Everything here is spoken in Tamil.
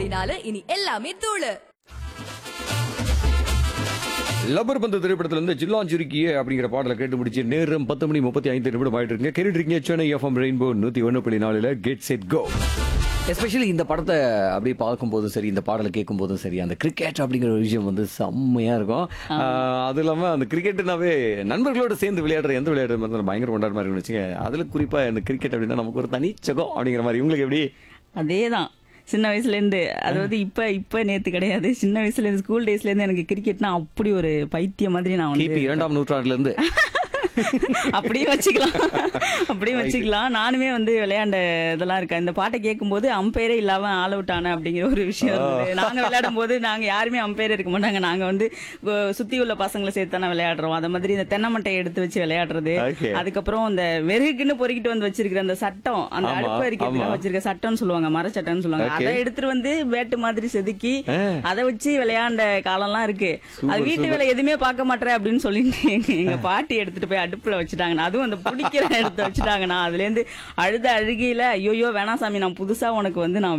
புள்ளி நாலு இனி எல்லாமே தூளு லப்பர் பந்து திரைப்படத்துல இருந்து ஜில்லாஞ்சுருக்கிய அப்படிங்கிற பாடலை கேட்டு முடிச்சு நேரம் பத்து மணி முப்பத்தி ஐந்து நிமிடம் ஆயிட்டு இருக்குங்க கேட்டுட்டு இருக்கீங்க சென்னை எஃப்எம் ரெயின்போ நூத்தி ஒன்று புள்ளி நாலுல கெட் செட் கோ எஸ்பெஷலி இந்த படத்தை அப்படி பார்க்கும்போதும் சரி இந்த பாடலை கேட்கும் போதும் சரி அந்த கிரிக்கெட் அப்படிங்கிற ஒரு விஷயம் வந்து செம்மையா இருக்கும் ஆஹ் அது இல்லாம அந்த கிரிக்கெட்னாவே நண்பர்களோட சேர்ந்து விளையாடுற எந்த விளையாடுற மாதிரி பயங்கர கொண்டாட மாதிரி வச்சுங்க அதுல குறிப்பா இந்த கிரிக்கெட் அப்படின்னா நமக்கு ஒரு தனிச்சகம் அப்படிங்கிற மாதிரி உங்களுக்கு எப்படி அதேதான் சின்ன வயசுல இருந்து அதாவது இப்ப இப்ப நேத்து கிடையாது சின்ன வயசுல இருந்து ஸ்கூல் டேஸ்ல இருந்து எனக்கு கிரிக்கெட்னா அப்படி ஒரு பைத்தியம் மாதிரி நான் கிபி வந்து இரண்டாம் நூற்றாண்டுல இருந்து அப்படியே வச்சுக்கலாம் அப்படியே வச்சுக்கலாம் நானுமே வந்து விளையாண்ட இதெல்லாம் இருக்கேன் இந்த பாட்டை கேட்கும்போது அம்பையரே இல்லாம ஆல் அவுட் ஆன அப்படிங்கிற ஒரு விஷயம் இருந்தது நாங்க விளையாடும் போது நாங்க யாருமே அம்பையர் இருக்க மாட்டாங்க நாங்க வந்து அஹ், சுத்தி உள்ள பசங்களை சேர்த்து தானே விளையாடுறோம் அந்த மாதிரி இந்த தென்னை மட்டையை எடுத்து வச்சு விளையாடுறது Okay. அதுக்கப்புறம் இந்த வெறுக்குன்னு பொறுக்கிட்டு வந்து வச்சிருக்கிற அந்த சட்டம் அந்த ஆமா, அடுப்பு அரிக்கிறதுக்காக ஆமா. வச்சிருக்க சட்டம்னு சொல்லுவாங்க மரச்சட்டம்னு சொல்லுவாங்க Okay. அதை எடுத்துட்டு வந்து பேட்டு மாதிரி செதுக்கி ஆ. அதை வச்சு விளையாண்ட காலம்லாம் இருக்கு Super, அது வீட்டு super. வேலை எதுவுமே பார்க்க மாட்டேன் அப்படின்னு சொல்லிட்டு எங்க- எங்க பாட்டி எடுத்துட்டு போய் அடுப்புல வச்சுட்டாங்கண்ணா அதுவும் அந்த பிடிக்கிற இடத்த வச்சுட்டாங்கண்ணா அதுல இருந்து அழுத அழுகையில ஐயோயோ வேணாம் சாமி நான் புதுசா உனக்கு வந்து நான்